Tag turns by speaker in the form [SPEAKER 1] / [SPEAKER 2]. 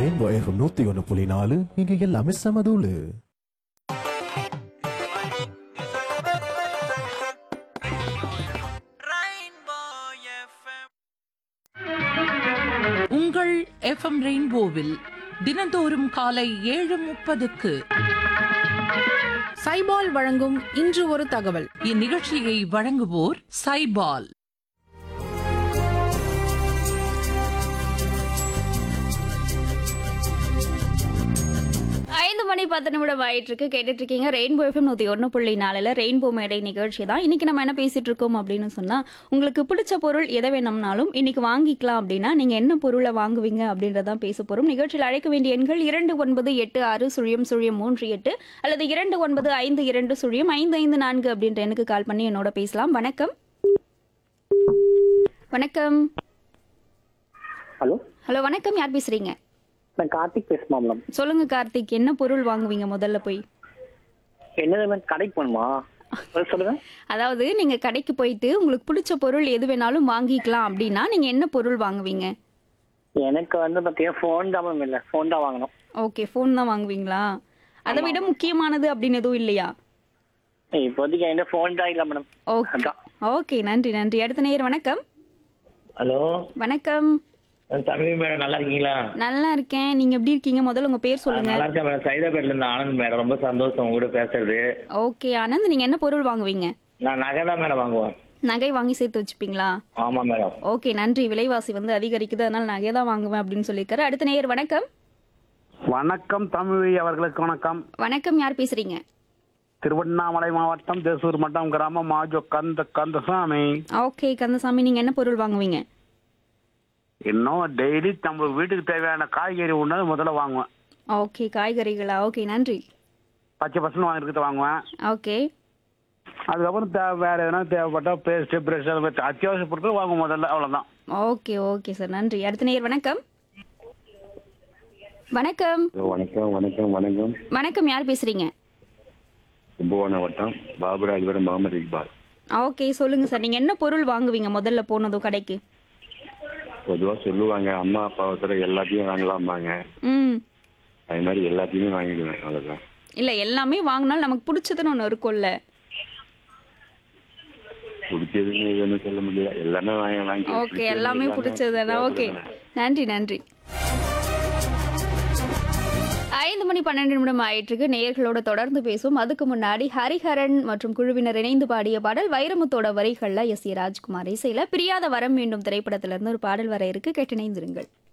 [SPEAKER 1] rainbow FM நூத்தி ஒன்னு புள்ளி நாலு இங்க எல்லாமே சமதூளு
[SPEAKER 2] உங்கள் எஃப்எம் ரெயின்போவில் தினந்தோறும் காலை ஏழு முப்பதுக்கு
[SPEAKER 3] சைபால் வழங்கும் இன்று ஒரு தகவல்
[SPEAKER 2] இந்நிகழ்ச்சியை வழங்குவோர் சைபால்
[SPEAKER 4] ஐந்து மணி பத்து நிமிடம் ஆயிட்டு இருக்கு கேட்டுட்டு இருக்கீங்க ரெயின்போ எஃப்எம் நூத்தி ஒன்று புள்ளி நாலுல ரெயின்போ மேடை நிகழ்ச்சி தான் இன்னைக்கு நம்ம என்ன பேசிட்டு இருக்கோம் அப்படின்னு சொன்னா உங்களுக்கு பிடிச்ச பொருள் எதை வேணும்னாலும் இன்னைக்கு வாங்கிக்கலாம் அப்படின்னா நீங்க என்ன பொருளை வாங்குவீங்க அப்படின்றதான் பேச போறோம் நிகழ்ச்சியில் அழைக்க வேண்டிய எண்கள் இரண்டு ஒன்பது எட்டு ஆறு சுழியம் சுழியம் மூன்று எட்டு அல்லது இரண்டு ஒன்பது ஐந்து இரண்டு சுழியம் ஐந்து ஐந்து நான்கு அப்படின்ற எனக்கு கால் பண்ணி என்னோட பேசலாம் வணக்கம் வணக்கம்
[SPEAKER 5] ஹலோ
[SPEAKER 4] ஹலோ வணக்கம் யார் பேசுறீங்க
[SPEAKER 5] நான் கார்த்திக் பேசுமா மேடம்
[SPEAKER 4] சொல்லுங்க கார்த்திக் என்ன பொருள் வாங்குவீங்க முதல்ல போய்
[SPEAKER 5] என்னது மேம் கடைக்கு போகணுமா ஒரு சொல்லுங்க
[SPEAKER 4] அதாவது நீங்க கடைக்கு போயிட்டு உங்களுக்கு பிடிச்ச பொருள் எது வேணாலும் வாங்கிக்கலாம் அப்படின்னா நீங்க என்ன பொருள் வாங்குவீங்க
[SPEAKER 5] எனக்கு வந்து பார்த்தீங்கன்னா ஃபோன் தான் மேம் இல்லை ஃபோன் தான் வாங்கணும்
[SPEAKER 4] ஓகே ஃபோன் தான் வாங்குவீங்களா அதை விட முக்கியமானது அப்படின்னு எதுவும் இல்லையா
[SPEAKER 5] இப்போதைக்கு என்கிட்ட ஃபோன் தான் இல்லை மேடம்
[SPEAKER 4] ஓகே
[SPEAKER 5] அதான்
[SPEAKER 4] ஓகே நன்றி நன்றி அடுத்த நேயர் வணக்கம்
[SPEAKER 6] ஹலோ
[SPEAKER 4] வணக்கம்
[SPEAKER 6] தமிழ் மேடம் நல்லா இருக்கீங்களா
[SPEAKER 4] நல்லா இருக்கேன் நீங்க எப்படி இருக்கீங்க முதல்ல உங்க பேர் சொல்லுங்க
[SPEAKER 6] நல்லா இருக்கேன் மேடம் சைதாபேட்ல இருந்து ஆனந்த் மேடம் ரொம்ப சந்தோஷம் உங்க கூட பேசுறது
[SPEAKER 4] ஓகே ஆனந்த் நீங்க என்ன பொருள் வாங்குவீங்க
[SPEAKER 6] நான் நகை தான் மேடம் வாங்குவேன்
[SPEAKER 4] நகை வாங்கி சேர்த்து வச்சுப்பீங்களா
[SPEAKER 6] ஆமா மேடம்
[SPEAKER 4] ஓகே நன்றி விலைவாசி வந்து அதிகரிக்குது அதனால நகை தான் வாங்குவேன் அப்படின்னு சொல்லியிருக்காரு அடுத்த நேயர் வணக்கம்
[SPEAKER 7] வணக்கம் தமிழ் அவர்களுக்கு வணக்கம்
[SPEAKER 4] வணக்கம் யார் பேசுறீங்க
[SPEAKER 7] திருவண்ணாமலை மாவட்டம் தேசூர் மட்டம் கிராமம் மாஜோ கந்த கந்தசாமி
[SPEAKER 4] ஓகே கந்தசாமி நீங்க என்ன பொருள் வாங்குவீங்க
[SPEAKER 7] இன்னும் டெய்லி நம்ம வீட்டுக்கு தேவையான காய்கறி ஒன்று முதல்ல வாங்குவேன்
[SPEAKER 4] ஓகே காய்கறிகளா ஓகே நன்றி
[SPEAKER 7] பச்சை பசங்க வாங்கிருக்கிறத வாங்குவேன்
[SPEAKER 4] ஓகே
[SPEAKER 7] அதுக்கப்புறம் தே வேற எதனா தேவைப்பட்டா பேஸ்ட் பிரஷ் அது மாதிரி அத்தியாவசிய பொருட்கள் வாங்குவோம் முதல்ல அவ்வளவுதான்
[SPEAKER 4] ஓகே ஓகே சார் நன்றி அடுத்த நேயர் வணக்கம் வணக்கம்
[SPEAKER 8] வணக்கம் வணக்கம் வணக்கம்
[SPEAKER 4] வணக்கம் யார் பேசுறீங்க
[SPEAKER 8] கும்பகோணம் வட்டம் பாபுராஜபுரம் முகமது இக்பால்
[SPEAKER 4] ஓகே சொல்லுங்க சார் நீங்க என்ன பொருள் வாங்குவீங்க முதல்ல போனதும் கடைக்கு
[SPEAKER 8] பொதுவாக சொல்லுவாங்க அம்மா அப்பா ஒருத்தர் எல்லாத்தையும் வாங்கலாம்பாங்க
[SPEAKER 4] ம்
[SPEAKER 8] அது மாதிரி எல்லாத்தையுமே வாங்கிடுவேன் அவ்வளோதான்
[SPEAKER 4] இல்ல எல்லாமே வாங்கினாலும் நமக்கு பிடிச்சதுன்னு ஒன்று இருக்கும்ல
[SPEAKER 8] பிடிச்சதுன்னு எதுன்னு சொல்ல முடியல எல்லாமே வாங்கி வாங்கி
[SPEAKER 4] ஓகே
[SPEAKER 8] பிடிச்சது
[SPEAKER 4] எல்லாமே பிடிச்சது தானே ஓகே நன்றி நன்றி ஐந்து மணி பன்னெண்டு நிமிடம் ஆயிட்டு இருக்கு நேயர்களோட தொடர்ந்து பேசும் அதுக்கு முன்னாடி ஹரிஹரன் மற்றும் குழுவினர் இணைந்து பாடிய பாடல் வைரமுத்தோட வரிகள்ல எஸ் ஏ ராஜ்குமார் இசையில பிரியாத வரம் வேண்டும் திரைப்படத்திலிருந்து ஒரு பாடல் வர இருக்கு கேட்டு இணைந்திருங்கள்